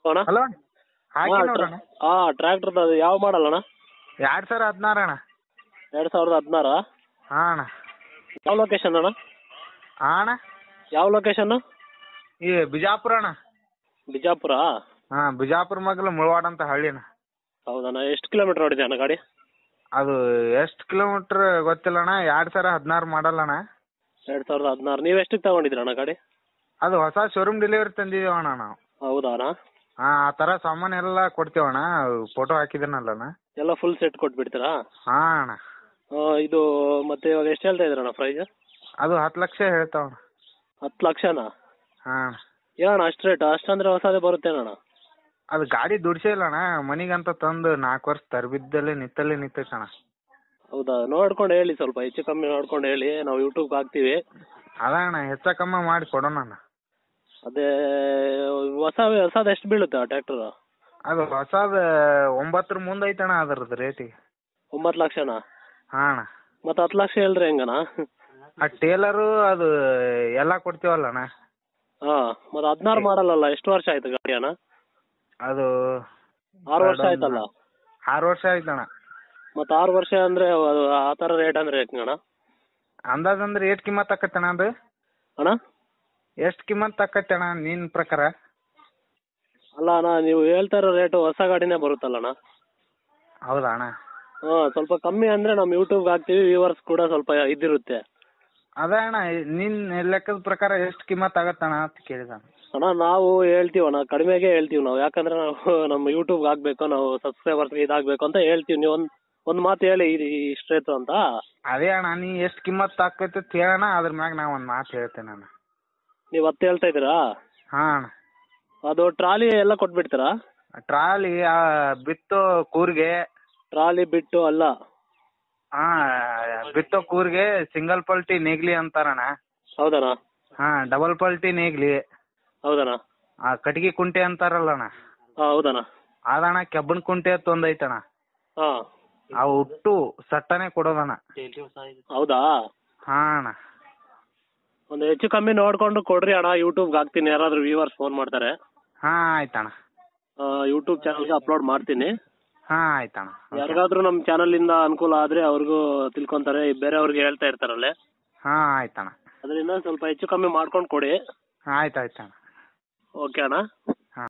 ಅಣ್ಣ ಹಲೋ ಹಾಕಿ ನೋಡೋಣ ಹಾಂ ಟ್ರ್ಯಾಕ್ಟರ್ದು ಅದು ಯಾವ ಮಾಡಲ್ಲ ಅಣ್ಣ ಎರಡು ಸಾವಿರ ಹದಿನಾರು ಅಣ್ಣ ಎರಡು ಸಾವಿರದ ಹದಿನಾರಾ ಹಾಂ ಅಣ್ಣ ಯಾವ ಲೊಕೇಶನ್ ಅಣ್ಣ ಹಾಂ ಅಣ್ಣ ಯಾವ ಲೊಕೇಶನ್ನು ಈ ಬಿಜಾಪುರ ಅಣ್ಣ ಬಿಜಾಪುರ ಹಾಂ ಬಿಜಾಪುರ ಮಗಲು ಮುಳವಾಡ ಅಂತ ಹಳ್ಳಿ ಅಣ್ಣ ಹೌದಣ್ಣ ಎಷ್ಟು ಕಿಲೋಮೀಟ್ರ್ ಓಡಿದೆ ಅಣ್ಣ ಗಾಡಿ ಅದು ಎಷ್ಟು ಕಿಲೋಮೀಟ್ರ್ ಗೊತ್ತಿಲ್ಲ ಅಣ್ಣ ಎರಡು ಸಾವಿರ ಹದಿನಾರು ಮಾಡಲ್ಲ ಅಣ್ಣ ಎರಡು ಸಾವಿರದ ಹದಿನಾರು ನೀವು ಎಷ್ಟಕ್ಕೆ ತಗೊಂಡಿದ್ದೀರ ಅಣ್ಣ ಗಾಡಿ ಅದು ಹೊಸ ಶೋರೂಮ್ ಡೆಲಿವರಿ ತಂದಿದ್ದೀವಿ ಅಣ್ಣ ನಾವು ಹೌದಾ ಅಣ್ಣ ಹಾಂ ಆ ಥರ ಸಾಮಾನು ಎಲ್ಲ ಕೊಡ್ತೀವಣ್ಣ ಫೋಟೋ ಹಾಕಿದ್ದೀನಲ್ಲ ಅಣ್ಣ ಎಲ್ಲ ಫುಲ್ ಸೆಟ್ ಕೊಟ್ಬಿಡ್ತೀರಾ ಹಾಂ ಅಣ್ಣ ಆ, ಇದು ಮತ್ತೆ ಇವಾಗ ಎಷ್ಟು ಹೇಳ್ತಾ ಇದ್ದೀರಣ್ಣ ಪ್ರೈಸ್ ಅದು ಹತ್ತು ಲಕ್ಷ ಹೇಳ್ತಾವಣ್ಣ ಹತ್ತು ಲಕ್ಷನಾ ಹಾಂ ಏನಣ್ಣ ಅಷ್ಟು ರೇಟ್ ಅಷ್ಟಂದ್ರೆ ಹೊಸದೇ ಬರುತ್ತೇನಣ್ಣ ಅದು ಗಾಡಿ ದುಡ್ಸೇ ಇಲ್ಲ ಅಣ್ಣ ಮನಿಗಂತ ತಂದು ನಾಲ್ಕು ವರ್ಷ ತರಬಿದ್ದಲ್ಲೇ ನಿತ್ತಲ್ಲೇ ನಿಂತೈತೆ ಅಣ್ಣ ಹೌದಾ ನೋಡ್ಕೊಂಡು ಹೇಳಿ ಸ್ವಲ್ಪ ಹೆಚ್ಚು ಕಮ್ಮಿ ನೋಡ್ಕೊಂಡು ಹೇಳಿ ನಾವು ಯೂಟ್ಯೂಬ್ಗೆ ಹಾಕ್ತೀವಿ ಅದ ಅಣ್ಣ ಹೆಚ್ಚ ಕಮ್ಮಿ ಮಾಡಿ ಕೊಡೋಣ ಅಣ್ಣ ಅದೇ ಹೊಸ ಹೊಸದು ಎಷ್ಟು ಬೀಳುತ್ತೆ ಆ ಟ್ರ್ಯಾಕ್ಟರ್ ಅದು ಹೊಸದ ಒಂಬತ್ತರ ಮುಂದೆ ಐತಣ್ಣ ಅದ್ರದ್ದು ರೇಟಿಗೆ ಒಂಬತ್ತು ಲಕ್ಷನಾ ಹಾಂ ಅಣ್ಣ ಮತ್ತೆ ಹತ್ತು ಲಕ್ಷ ಹೇಳ್ರಿ ಹೆಂಗಣ್ಣ ಆ ಟೇಲರು ಅದು ಎಲ್ಲ ಕೊಡ್ತೀವಲ್ಲ ಅಣ್ಣ ಹಾಂ ಮತ್ತೆ ಹದಿನಾರು ಮಾಡಲ್ಲಲ್ಲ ಎಷ್ಟು ವರ್ಷ ಆಯ್ತು ಗಾಡಿ ಅಣ್ಣ ಅದು ಆರು ವರ್ಷ ಆಯ್ತಲ್ಲ ಆರು ವರ್ಷ ಆಯ್ತಣ್ಣ ಮತ್ತೆ ಆರು ವರ್ಷ ಅಂದರೆ ಅದು ಆ ಥರ ರೇಟ್ ಅಂದರೆ ಹೆಂಗಣ್ಣ ಅಂದಾಜ್ ಅಂದ್ರೆ ಎಷ್ಟು ಕಿಮ್ಮತ್ ಆಕತ್ತಣ್ಣ ಅದು ಅಣ್ಣ ಎಷ್ಟು ಕಿಮ್ಮತ್ ಆಕತ್ತಣ್ಣ ನಿನ್ನ ಪ್ರಕಾರ ಅಲ್ಲ ಅಣ್ಣ ನೀವು ಹೇಳ್ತಾ ಇರೋ ರೇಟು ಹೊಸ ಗಾಡಿನೇ ಬರುತ್ತಲ್ಲ ಅಣ್ಣ ಹೌದಾ ಅಣ್ಣ ಹಾಂ ಸ್ವಲ್ಪ ಕಮ್ಮಿ ಅಂದರೆ ನಮ್ಮ ಯೂಟ್ಯೂಬ್ಗೆ ಹಾಕ್ತೀವಿ ವ್ಯೂವರ್ಸ್ ಕೂಡ ಸ್ವಲ್ಪ ಇದಿರುತ್ತೆ ಅದೇ ಅಣ್ಣ ನಿನ್ನ ಲೆಕ್ಕದ ಪ್ರಕಾರ ಎಷ್ಟು ಕಿಮ್ಮತ್ ಆಗತ್ತಣ್ಣ ಅಂತ ಕೇಳಿದ ಅಣ್ಣ ನಾವು ಹೇಳ್ತೀವಿ ಅಣ್ಣ ಕಡಿಮೆಗೆ ಹೇಳ್ತೀವಿ ನಾವು ಯಾಕಂದ್ರೆ ನಾವು ನಮ್ಮ ಯೂಟ್ಯೂಬ್ಗೆ ಹಾಕ್ಬೇಕು ನಾವು ಸಬ್ಸ್ಕ್ರೈಬರ್ಸ್ಗೆ ಇದಾಗಬೇಕು ಅಂತ ಹೇಳ್ತೀವಿ ನೀವು ಒಂದು ಒಂದು ಮಾತು ಹೇಳಿ ಇದು ಇಷ್ಟು ರೇಟು ಅಂತ ಅದೇ ಅಣ್ಣ ನೀ ಎಷ್ಟು ಕಿಮ್ಮತ್ ಆಕೈತೆ ಅಂತ ಹೇಳೋಣ ಅದ್ರ ಮ್ಯಾಗ ನಾ ಒಂದು ಮಾತು ಹೇಳ್ತೇನೆ ಅಣ್ಣ ನೀವು ಹತ್ತು ಹೇಳ್ತಾ ಇದ್ದೀರಾ ಹಾಂ ಅಣ್ಣ ಅದು ಟ್ರಾಲಿ ಎಲ್ಲ ಕೊಟ್ಬಿಡ್ತೀರಾ ಟ್ರಾಲಿ ಆ, ಬಿತ್ತು ಕೂರ್ಗೆ ಟ್ರಾಲಿ ಬಿಟ್ಟು ಅಲ್ಲ ಹಾ ಬಿತ್ತೋ ಕೂರ್ಗೆ ಸಿಂಗಲ್ ಪಲ್ಟಿ ನೇಗ್ಲಿ ಅಂತಾರಣ್ಣ ಹೌದಣ್ಣ ಹಾ ಡಬಲ್ ಪಲ್ಟಿ ನೇಗ್ಲಿ ಹೌದಣ್ಣ ಆ ಕಟ್ಗಿ ಕುಂಟೆ ಅಂತಾರಲ್ಲಣ್ಣ ಹಾಂ ಹೌದಣ್ಣ ಅದಣ್ಣ ಕೆಬ್ಬನ್ ಕುಂಟೆ ಅಂತ ಒಂದ್ ಐತಣ್ಣ ಹಾಂ ಅವು ಒಟ್ಟು ಸಟ್ಟನೆ ಕೊಡೋದಣ್ಣ ಹೌದಾ ಹಾ ಅಣ್ಣ ಒಂದು ಹೆಚ್ಚು ಕಮ್ಮಿ ನೋಡ್ಕೊಂಡು ಕೊಡ್ರಿ ಅಣ್ಣ ಯೂಟ್ಯೂಬ್ಗೆ ಹಾಕ್ತೀನಿ ಯಾರಾದರೂ ವ್ಯೂವರ್ಸ್ ಫೋನ್ ಮಾಡ್ತಾರೆ ಹಾ ಆಯ್ತಣ್ಣ ಯೂಟ್ಯೂಬ್ ಚಾನಲ್ಗೆ ಅಪ್ಲೋಡ್ ಮಾಡ್ತೀನಿ ಹಾ ಆಯ್ತಣ್ಣ ಯಾರಿಗಾದ್ರೂ ನಮ್ಮ ಚಾನಲಿಂದ ಅನುಕೂಲ ಆದರೆ ಅವ್ರಿಗೂ ತಿಳ್ಕೊಂತಾರೆ ಬೇರೆಯವ್ರಿಗೆ ಹೇಳ್ತಾ ಇರ್ತಾರಲ್ಲೇ ಹಾ ಆಯ್ತಣ್ಣ ಅದರಿಂದ ಸ್ವಲ್ಪ ಹೆಚ್ಚು ಕಮ್ಮಿ ಮಾಡ್ಕೊಂಡು ಕೊಡಿ ಆಯ್ತು ಆಯ್ತಣ್ಣ ಓಕೆ ಅಣ್ಣ